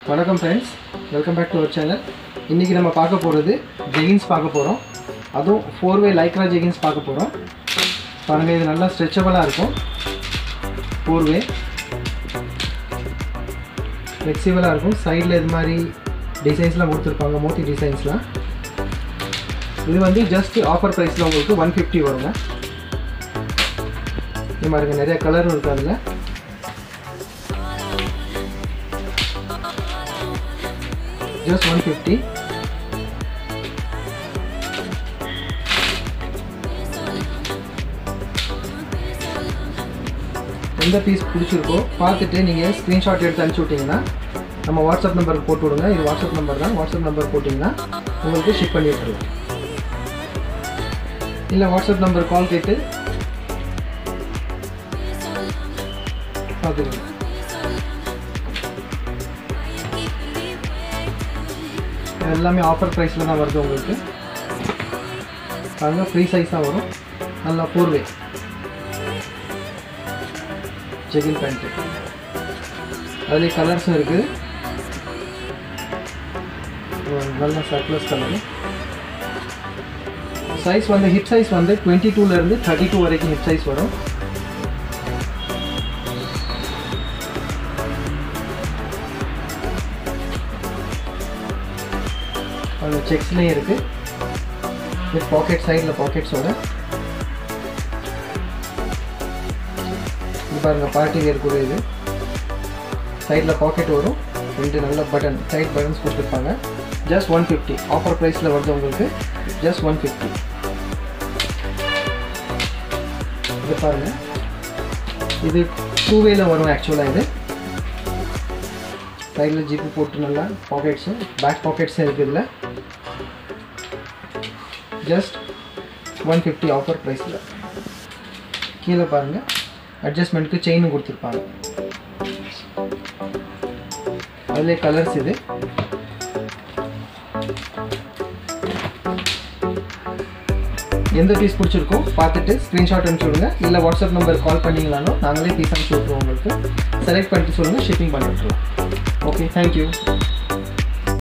வணக்கம் friends welcome back to our channel இன்றைக்கி நம்ம பார்க்க போகிறது ஜெகின்ஸ் பார்க்க போகிறோம் அதுவும் ஃபோர் வே லைக்ரா ஜெகின்ஸ் பார்க்க போகிறோம் பாருங்கள் இது நல்லா ஸ்ட்ரெச்சபிளாக இருக்கும் ஃபோர் வே ஃப்ளெக்சிபிளாக இருக்கும் சைடில் இது மாதிரி டிசைன்ஸ்லாம் கொடுத்துருப்பாங்க மோத்தி டிசைன்ஸ்லாம் இது வந்து ஜஸ்ட் ஆஃபர் ப்ரைஸில் உங்களுக்கு ஒன் ஃபிஃப்டி வருங்க இது மாதிரிங்க நிறைய கலரும் இருக்குது அதில் just 150 எந்த பீஸ் பிடிச்சிருக்கோ பார்த்துட்டு நீங்கள் ஸ்க்ரீன்ஷாட் எடுத்து அனுப்பிச்சி விட்டிங்கன்னா நம்ம வாட்ஸ்அப் நம்பருக்கு போட்டு விடுங்க இது வாட்ஸ்அப் நம்பர் தான் வாட்ஸ்அப் நம்பர் போட்டிங்கன்னா உங்களுக்கு ஷிப் பண்ணி விட்டுருவோம் இல்லை வாட்ஸ்அப் நம்பர் கால் கேட்டு பார்த்துக்கோங்க இது எல்லாமே ஆஃபர் ப்ரைஸில் தான் வருது உங்களுக்கு பாருங்க ஃப்ரீ சைஸாக வரும் நல்லா போர்வே செகின் பேண்ட்டு அதுலேயே கலர்ஸும் இருக்குது நல்ல சர்ப்ளஸ் கலரு சைஸ் வந்து ஹிப் சைஸ் வந்து டுவெண்ட்டி டூலேருந்து தேர்ட்டி டூ வரைக்கும் ஹிப் சைஸ் வரும் அந்த செக்ஸ்லேயும் இருக்குது வித் பாக்கெட் சைடில் பாக்கெட்ஸோட இது பாருங்கள் பார்ட்டி வேர் கூட இது சைடில் பாக்கெட் வரும் ரெண்டு நல்ல பட்டன் சைட் பட்டன்ஸ் கொடுத்துருப்பாங்க ஜஸ்ட் ஒன் ஃபிஃப்டி ஆஃபர் ப்ரைஸில் வருது உங்களுக்கு ஜஸ்ட் ஒன் ஃபிஃப்டி இது பாருங்கள் இது டூ வேல வரும் ஆக்சுவலாக இது சைடில் ஜிப்பு போட்டு நல்லா பாக்கெட்ஸு பேக் பாக்கெட்ஸும் இருக்குது இதில் ஜஸ்ட் ஒன் ஃபிஃப்டி ஆஃபர் ப்ரைஸில் கீழே பாருங்கள் அட்ஜஸ்ட்மெண்ட்க்கு செயினும் கொடுத்துருப்பாங்க அதிலே கலர்ஸ் இது எந்த பீஸ் பிடிச்சிருக்கோ பார்த்துட்டு ஸ்க்ரீன்ஷாட் அனுப்பிச்சி விடுங்க இல்லை வாட்ஸ்அப் நம்பர் கால் பண்ணிங்களாலும் நாங்களே பீஸ் அனுப்பிச்சி விட்ருவோம் உங்களுக்கு செலக்ட் பண்ணிட்டு சொல்லுங்கள் ஷிப்பிங் பண்ணி விட்ருவோம் ஓகே தேங்க்யூ